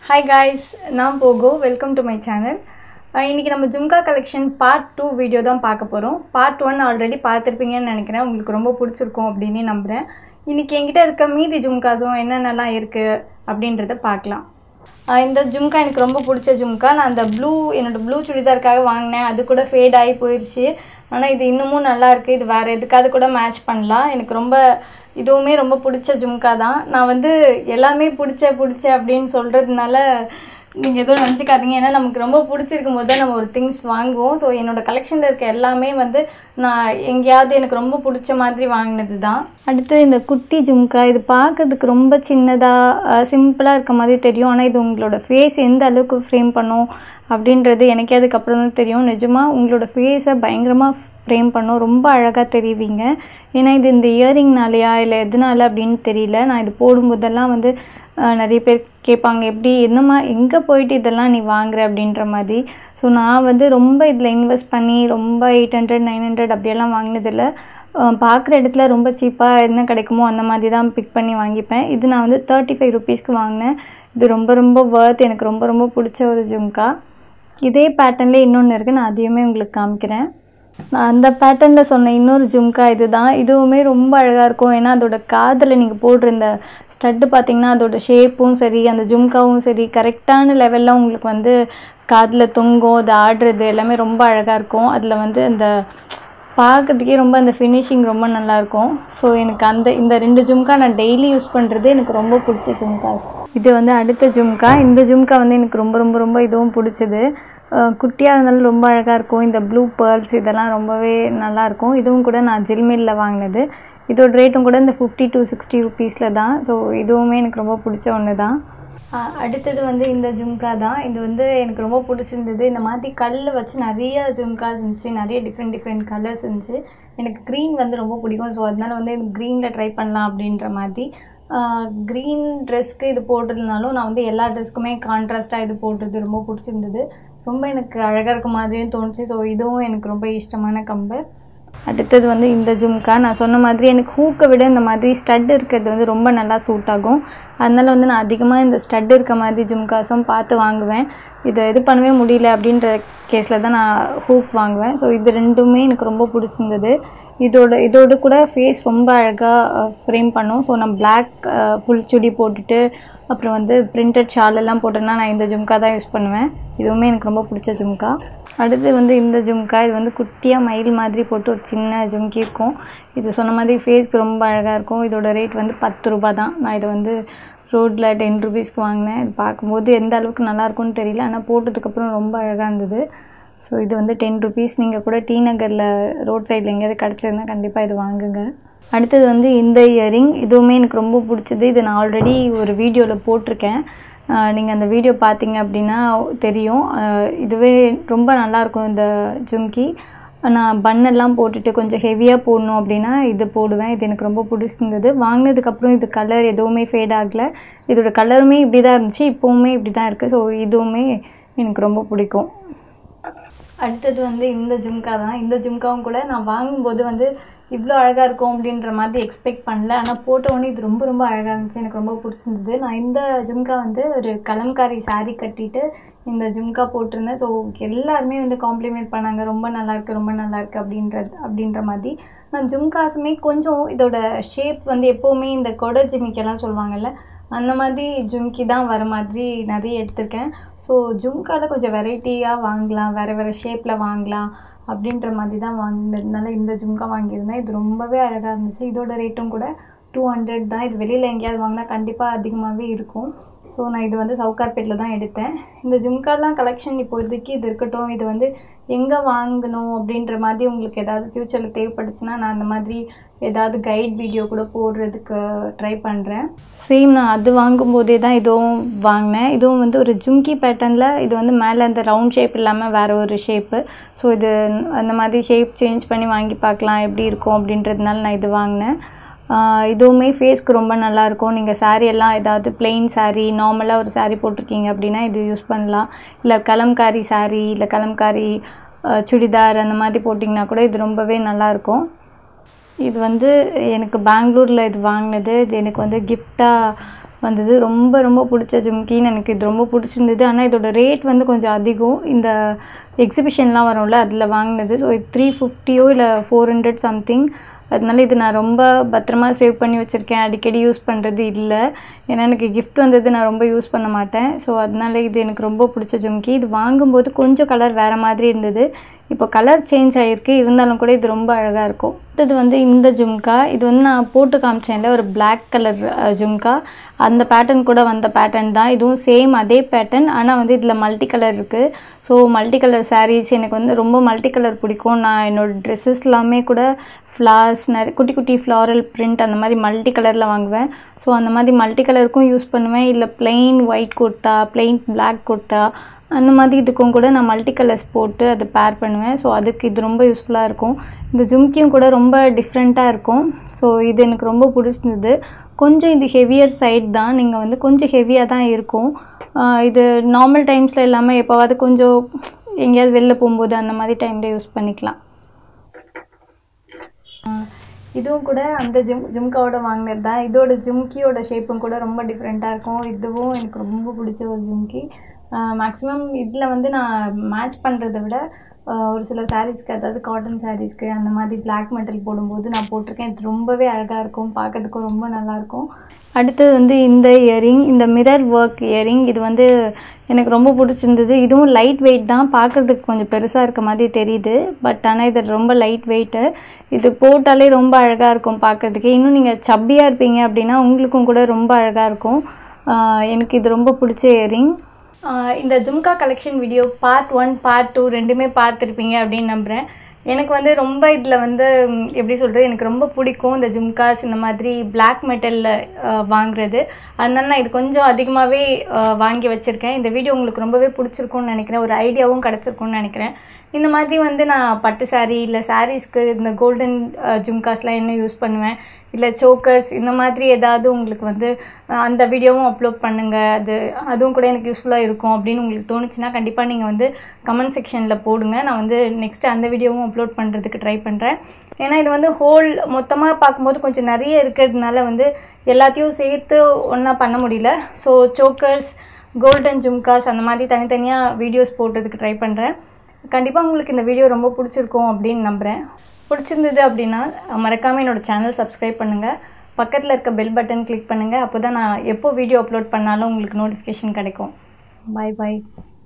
hi guys நான் போகோ welcome to my channel இன்றைக்கி நம்ம jhumka collection part two video தான் பார்க்க போகிறோம் பார்ட் ஒன் ஆல்ரெடி பார்த்துருப்பீங்கன்னு நினைக்கிறேன் உங்களுக்கு ரொம்ப பிடிச்சிருக்கும் அப்படின்னு நம்புகிறேன் இன்றைக்கி என்கிட்ட இருக்க மீதி ஜும்காஸும் என்னென்னலாம் இருக்குது அப்படின்றத பார்க்கலாம் ஆஹ் இந்த ஜும்கா எனக்கு ரொம்ப பிடிச்ச ஜும்கா நான் அந்த ப்ளூ என்னோடய ப்ளூ சுடிதாருக்காக வாங்கினேன் அது கூட ஃபேட் ஆகி போயிடுச்சு ஆனால் இது இன்னமும் நல்லா இருக்குது இது வேறு எதுக்காவது கூட மேட்ச் பண்ணலாம் எனக்கு ரொம்ப இதுவுமே ரொம்ப பிடிச்ச ஜும்கா தான் நான் வந்து எல்லாமே பிடிச்ச பிடிச்ச அப்படின்னு சொல்கிறதுனால நீங்கள் எதுவும் நினச்சிக்காதீங்க ஏன்னா நமக்கு ரொம்ப பிடிச்சிருக்கும் போது தான் நம்ம ஒரு திங்ஸ் வாங்குவோம் ஸோ என்னோட கலெக்ஷனில் இருக்க எல்லாமே வந்து நான் எங்கேயாவது எனக்கு ரொம்ப பிடிச்ச மாதிரி வாங்கினது தான் அடுத்து இந்த குட்டி ஜும்கா இது பார்க்கறதுக்கு ரொம்ப சின்னதாக சிம்பிளாக இருக்க மாதிரி தெரியும் ஆனால் இது உங்களோட ஃபேஸ் எந்த அளவுக்கு ஃப்ரேம் பண்ணும் அப்படின்றது எனக்கே அதுக்கப்புறம் தான் தெரியும் நிஜமாக உங்களோட ஃபேஸை பயங்கரமாக ஃப்ரேம் பண்ணும் ரொம்ப அழகாக தெரிவிங்க ஏன்னா இது இந்த இயரிங்னாலையா இல்லை எதனால அப்படின்னு தெரியல நான் இது போடும்போதெல்லாம் வந்து அஹ், நிறைய பேர் கேட்பாங்க எப்படி என்னம்மா எங்கே போயிட்டு இதெல்லாம் நீ வாங்குற அப்படின்ற மாதிரி ஸோ நான் வந்து ரொம்ப இதில் இன்வெஸ்ட் பண்ணி ரொம்ப எயிட் ஹண்ட்ரட் நைன் ஹண்ட்ரட் அப்படியெல்லாம் வாங்கினதில்ல பார்க்குற இடத்துல ரொம்ப சீப்பாக என்ன கிடைக்குமோ அந்த மாதிரி தான் பிக் பண்ணி வாங்கிப்பேன் இது நான் வந்து தேர்ட்டி ஃபைவ் ருபீஸ்க்கு வாங்கினேன் இது ரொம்ப ரொம்ப ஒர்த் எனக்கு ரொம்ப ரொம்ப பிடிச்ச ஒரு ஜும்கா இதே பேட்டர்ன்லேயே இன்னொன்று இருக்குது நான் அதையுமே உங்களுக்கு காமிக்கிறேன் நான் அந்த பேட்டர்னில் சொன்ன இன்னொரு ஜும்கா இது தான் இதுவுமே ரொம்ப அழகாக இருக்கும் ஏன்னா அதோட காதில் நீங்கள் போடுற இந்த ஸ்டட்டு பார்த்தீங்கன்னா அதோட ஷேப்பும் சரி அந்த ஜும்காவும் சரி கரெக்டான லெவலில் உங்களுக்கு வந்து காதில் தொங்கும் அது ஆடுறது எல்லாமே ரொம்ப அழகாக இருக்கும் அதில் வந்து அந்த பார்க்கறதுக்கே ரொம்ப அந்த ஃபினிஷிங் ரொம்ப நல்லாயிருக்கும் ஸோ எனக்கு அந்த இந்த ரெண்டு ஜும்கா நான் டெய்லி யூஸ் பண்ணுறது எனக்கு ரொம்ப பிடிச்ச ஜும்காஸ் இது வந்து அடுத்த ஜும்கா இந்த ஜும்கா வந்து எனக்கு ரொம்ப ரொம்ப ரொம்ப இதுவும் பிடிச்சது குட்டியாக இருந்தாலும் ரொம்ப அழகாக இருக்கும் இந்த ப்ளூ பேர்ல்ஸ் இதெல்லாம் ரொம்பவே நல்லாயிருக்கும் இதுவும் கூட நான் ஜில்மில்லில் வாங்கினது இதோட ரேட்டும் கூட இந்த ஃபிஃப்டி டு சிக்ஸ்டி ருபீஸில் தான் ஸோ இதுவுமே எனக்கு ரொம்ப பிடிச்ச ஒன்று தான் ஆஹ் அடுத்தது வந்து இந்த ஜும்கா தான் இது வந்து எனக்கு ரொம்ப பிடிச்சிருந்தது இந்த மாதிரி கல் வச்சு நிறைய ஜும்கா இருந்துச்சு நிறைய டிஃப்ரெண்ட் டிஃப்ரெண்ட் கலர்ஸ் இருந்துச்சு எனக்கு க்ரீன் வந்து ரொம்ப பிடிக்கும் ஸோ அதனால வந்து க்ரீனில் ட்ரை பண்ணலாம் அப்படின்ற மாதிரி க்ரீன் ட்ரெஸ்க்கு இது போட்டிருந்தாலும் நான் வந்து எல்லா ட்ரெஸ்க்குமே கான்ட்ராஸ்ட்டாக இது போடுறது ரொம்ப பிடிச்சிருந்தது ரொம்ப எனக்கு அழகாக இருக்க மாதிரியும் தோணுச்சு ஸோ இதுவும் எனக்கு ரொம்ப இஷ்டமான கம்பர் அடுத்தது வந்து இந்த ஜும்கா நான் சொன்ன மாதிரி எனக்கு ஹூக்கை விட இந்த மாதிரி ஸ்டட் இருக்கிறது வந்து ரொம்ப நல்லா சூட் ஆகும் அதனால வந்து நான் அதிகமாக இந்த ஸ்டட் இருக்க மாதிரி ஜும்காஸும் பார்த்து வாங்குவேன் இதை இது பண்ணவே முடியல அப்படின்ற கேஸில் தான் நான் ஹூக் வாங்குவேன் ஸோ இது ரெண்டுமே எனக்கு ரொம்ப பிடிச்சிருந்தது இதோட இதோட கூட ஃபேஸ் ரொம்ப அழகாக ஃப்ரேம் பண்ணும் ஸோ நான் பிளாக் ஃபுல் சுடி போட்டுட்டு அப்புறம் வந்து பிரிண்டட் ஷால் எல்லாம் போட்டேன்னா நான் இந்த ஜும்கா தான் யூஸ் பண்ணுவேன் இதுவுமே எனக்கு ரொம்ப பிடிச்ச ஜும்கா அடுத்து வந்து இந்த ஜும்கா இது வந்து குட்டியாக மயில் மாதிரி போட்டு ஒரு சின்ன ஜும்கி இருக்கும் இது சொன்ன மாதிரி ஃபேஸ்க்கு ரொம்ப அழகாக இருக்கும் இதோட ரேட் வந்து பத்து ரூபா தான் நான் இதை வந்து ரோட்டில் டென் ருபீஸ்க்கு வாங்கினேன் இது பார்க்கும்போது எந்த அளவுக்கு நல்லா இருக்கும்னு தெரியல ஆனால் போட்டதுக்கப்புறம் ரொம்ப அழகாக இருந்தது ஸோ இது வந்து டென் ருபீஸ் நீங்கள் கூட டி நகரில் ரோட் சைடில் எங்கேயாவது கிடச்சிருந்தா கண்டிப்பாக இது வாங்குங்க அடுத்தது வந்து இந்த இயரிங் இதுவுமே எனக்கு ரொம்ப பிடிச்சது இது நான் ஆல்ரெடி ஒரு வீடியோவில் போட்டிருக்கேன் நீங்கள் அந்த வீடியோ பார்த்தீங்க அப்படின்னா தெரியும் அஹ் இதுவே ரொம்ப நல்லாயிருக்கும் இந்த ஜும்கி நான் பன்னெல்லாம் போட்டுட்டு கொஞ்சம் ஹெவியாக போடணும் அப்படின்னா இது போடுவேன் இது எனக்கு ரொம்ப பிடிச்சிருந்தது வாங்கினதுக்கப்புறம் இது கலர் எதுவுமே ஃபேட் ஆகலை இதோட கலருமே இப்படி தான் இருந்துச்சு இப்போவுமே இப்படி தான் இருக்குது ஸோ இதுவுமே எனக்கு ரொம்ப பிடிக்கும் அடுத்தது வந்து இந்த ஜும்கா தான் இந்த ஜும்காவும் கூட நான் வாங்கும்போது வந்து இவ்வளோ அழகாக இருக்கும் அப்படின்ற மாதிரி எக்ஸ்பெக்ட் பண்ணல ஆனால் போட்ட உடனே இது ரொம்ப ரொம்ப அழகாக இருந்துச்சு எனக்கு ரொம்ப பிடிச்சிருந்தது நான் இந்த ஜும்கா வந்து ஒரு கலம்காரி saree கட்டிட்டு இந்த ஜும்கா போட்டிருந்தேன் ஸோ எல்லாருமே வந்து காம்ப்ளிமெண்ட் பண்ணாங்க ரொம்ப நல்லா இருக்கு ரொம்ப நல்லா இருக்கு அப்படின்றது அப்படின்ற மாதிரி நான் ஜும்காஸுமே கொஞ்சம் இதோட ஷேப் வந்து எப்போவுமே இந்த கொடை ஜிமிக்கெல்லாம் சொல்லுவாங்கல்ல அந்த மாதிரி ஜும்கி தான் வர மாதிரி நிறைய எடுத்திருக்கேன் ஸோ ஜும்காவில் கொஞ்சம் வெரைட்டியாக வாங்கலாம் வேறு வேறு ஷேப்பில் வாங்கலாம் அப்படின்ற மாதிரி தான் வாங்கினதுனால இந்த ஜும்கா வாங்கியிருந்தேன் இது ரொம்பவே அழகாக இருந்துச்சு இதோட ரேட்டும் கூட டூ ஹண்ட்ரட் தான் இது வெளியில் எங்கேயாவது வாங்கினா கண்டிப்பாக அதிகமாகவே இருக்கும் ஸோ நான் இது வந்து சவுகார்பேட்டில் தான் எடுத்தேன் இந்த ஜும்காலாம் கலெக்ஷன் இப்போதைக்கு இது இருக்கட்டும் இது வந்து எங்கே வாங்கணும் அப்படின்ற மாதிரி உங்களுக்கு ஏதாவது ஃப்யூச்சரில் தேவைப்பட்டுச்சுன்னா நான் அந்த மாதிரி ஏதாவது கைட் வீடியோ கூட போடுறதுக்கு ட்ரை பண்ணுறேன் சேம் நான் அது வாங்கும்போதே தான் இதுவும் வாங்கினேன் இதுவும் வந்து ஒரு ஜும்கி பேட்டர்னில் இது வந்து மேலே அந்த ரவுண்ட் ஷேப் இல்லாமல் வேறு ஒரு ஷேப்பு ஸோ இது அந்த மாதிரி ஷேப் சேஞ்ச் பண்ணி வாங்கி பார்க்கலாம் எப்படி இருக்கும் அப்படின்றதுனால நான் இது வாங்கினேன் ஆஹ் இதுவுமே ஃபேஸ்க்கு ரொம்ப நல்லாயிருக்கும் நீங்கள் saree எல்லாம் ஏதாவது plain saree நார்மலாக ஒரு saree போட்டிருக்கீங்க அப்படின்னா இது யூஸ் பண்ணலாம் இல்லை கலம்காரி saree இல்லை கலம்காரி ஆஹ் சுடிதார் அந்த மாதிரி போட்டிங்கன்னா கூட இது ரொம்பவே நல்லாயிருக்கும் இது வந்து எனக்கு பெங்களூரில் இது வாங்கினது இது எனக்கு வந்து கிஃப்டாக வந்தது ரொம்ப ரொம்ப பிடிச்ச ஜும்கின்னு எனக்கு இது ரொம்ப பிடிச்சிருந்தது ஆனால் இதோட ரேட் வந்து கொஞ்சம் அதிகம் இந்த எக்ஸிபிஷன்லாம் வரும்ல அதில் வாங்கினது ஸோ இது த்ரீ ஃபிஃப்டியோ இல்லை ஃபோர் ஹண்ட்ரட் சம்திங் அதனால இது நான் ரொம்ப பத்திரமா சேவ் பண்ணி வச்சுருக்கேன் அடிக்கடி யூஸ் பண்ணுறது இல்லை ஏன்னா எனக்கு கிஃப்ட் வந்தது நான் ரொம்ப யூஸ் பண்ண மாட்டேன் ஸோ அதனால இது எனக்கு ரொம்ப பிடிச்ச ஜும்கி இது வாங்கும்போது கொஞ்சம் கலர் வேறு மாதிரி இருந்தது இப்போ கலர் சேஞ்ச் ஆகிருக்கு இருந்தாலும் கூட இது ரொம்ப அழகாக இருக்கும் இது வந்து இந்த ஜும்கா இது வந்து நான் போட்டு காமிச்சேன்ல ஒரு பிளாக் கலர் ஜும்கா அந்த பேட்டர்ன் கூட வந்த பேட்டர்ன் தான் இதுவும் சேம் அதே பேட்டர்ன் ஆனால் வந்து இதில் மல்டி கலர் இருக்குது ஸோ மல்டி கலர் சாரீஸ் எனக்கு வந்து ரொம்ப மல்டி கலர் பிடிக்கும் நான் என்னோடய ட்ரெஸ்ஸஸ் எல்லாமே கூட ஃப்ளார்ஸ் நிறைய குட்டி குட்டி ஃப்ளாரல் பிரிண்ட் அந்த மாதிரி மல்டி கலரில் வாங்குவேன் ஸோ அந்த மாதிரி மல்டி கலருக்கும் யூஸ் பண்ணுவேன் இல்லை plain white kurta plain black kurta அந்த மாதிரி இதுக்கும் கூட நான் மல்டி கலர்ஸ் போட்டு அதை பேர் பண்ணுவேன் ஸோ அதுக்கு இது ரொம்ப யூஸ்ஃபுல்லாக இருக்கும் இந்த ஜும்கியும் கூட ரொம்ப டிஃப்ரெண்ட்டாக இருக்கும் ஸோ இது எனக்கு ரொம்ப பிடிச்சிருந்தது கொஞ்சம் இது ஹெவியர் சைட் தான் நீங்கள் வந்து கொஞ்சம் ஹெவியாக தான் இருக்கும் இது நார்மல் டைம்ஸில் இல்லாமல் எப்போவாது கொஞ்சம் எங்கேயாவது வெளில போகும்போது அந்த மாதிரி டைமில் யூஸ் பண்ணிக்கலாம் இதுவும் கூட அந்த ஜிம் ஜும்காவோட வாங்கினது தான் இதோட ஜும்கியோட ஷேப்பும் கூட ரொம்ப டிஃப்ரெண்ட்டாக இருக்கும் இதுவும் எனக்கு ரொம்ப பிடிச்ச ஒரு ஜும்கி மேக்ஸிமம் இதில் வந்து நான் மேட்ச் பண்ணுறதை விட ஒரு சில சாரீஸ்க்கு அதாவது காட்டன் சாரீஸ்க்கு அந்த மாதிரி பிளாக் மெட்டல் போடும்போது நான் போட்டிருக்கேன் இது ரொம்பவே அழகாக இருக்கும் பார்க்கறதுக்கும் ரொம்ப நல்லாயிருக்கும் அடுத்தது வந்து இந்த இயரிங் இந்த மிரர் ஒர்க் இயரிங் இது வந்து எனக்கு ரொம்ப பிடிச்சிருந்தது இதுவும் லைட் வெயிட் தான் பார்க்குறதுக்கு கொஞ்சம் பெருசாக இருக்க மாதிரி தெரியுது பட் ஆனால் இது ரொம்ப லைட் வெயிட்டு இது போட்டாலே ரொம்ப அழகாக இருக்கும் பார்க்குறதுக்கு இன்னும் நீங்கள் சப்பியாக இருப்பீங்க அப்படின்னா உங்களுக்கும் கூட ரொம்ப அழகாக இருக்கும் எனக்கு இது ரொம்ப பிடிச்ச இயரிங் இந்த jhumka collection video part one part two ரெண்டுமே பார்த்துருப்பீங்க அப்படின்னு நம்புகிறேன் எனக்கு வந்து ரொம்ப இதில் வந்து எப்படி சொல்கிறது எனக்கு ரொம்ப பிடிக்கும் இந்த ஜும்காஸ் இந்த மாதிரி பிளாக் மெட்டலில் வாங்குறது அதனால நான் இது கொஞ்சம் அதிகமாகவே வாங்கி வச்சுருக்கேன் இந்த வீடியோ உங்களுக்கு ரொம்பவே பிடிச்சிருக்கும்னு நினைக்கிறேன் ஒரு ஐடியாவும் கிடச்சிருக்கும்னு நினைக்கிறேன் இந்த மாதிரி வந்து நான் பட்டு சாரீ இல்லை சாரீஸ்க்கு இந்த கோல்டன் ஜும்காஸ்லாம் என்ன யூஸ் பண்ணுவேன் இல்லை சோக்கர்ஸ் இந்த மாதிரி ஏதாவது உங்களுக்கு வந்து அந்த வீடியோவும் அப்லோட் பண்ணுங்கள் அது அதுவும் கூட எனக்கு யூஸ்ஃபுல்லாக இருக்கும் அப்படின்னு உங்களுக்கு தோணுச்சுன்னா கண்டிப்பாக நீங்கள் வந்து கமெண்ட் செக்ஷனில் போடுங்க நான் வந்து நெக்ஸ்ட்டு அந்த வீடியோவும் அப்லோட் பண்ணுறதுக்கு ட்ரை பண்ணுறேன் ஏன்னா இது வந்து ஹோல் மொத்தமாக பார்க்கும்போது கொஞ்சம் நிறைய இருக்கிறதுனால வந்து எல்லாத்தையும் சேர்த்து ஒன்றா பண்ண முடியல ஸோ சோக்கர்ஸ் கோல்டன் ஜும்காஸ் அந்த மாதிரி தனித்தனியாக வீடியோஸ் போட்டதுக்கு ட்ரை பண்ணுறேன் கண்டிப்பாக உங்களுக்கு இந்த வீடியோ ரொம்ப பிடிச்சிருக்கும் அப்படின்னு நம்புகிறேன் பிடிச்சிருந்தது அப்படின்னா மறக்காமல் என்னோடய சேனல் சப்ஸ்கிரைப் பண்ணுங்கள் பக்கத்தில் இருக்க பெல் பட்டன் கிளிக் பண்ணுங்கள் அப்போ தான் நான் எப்போ வீடியோ அப்லோட் பண்ணாலும் உங்களுக்கு நோட்டிஃபிகேஷன் கிடைக்கும் பாய் பாய்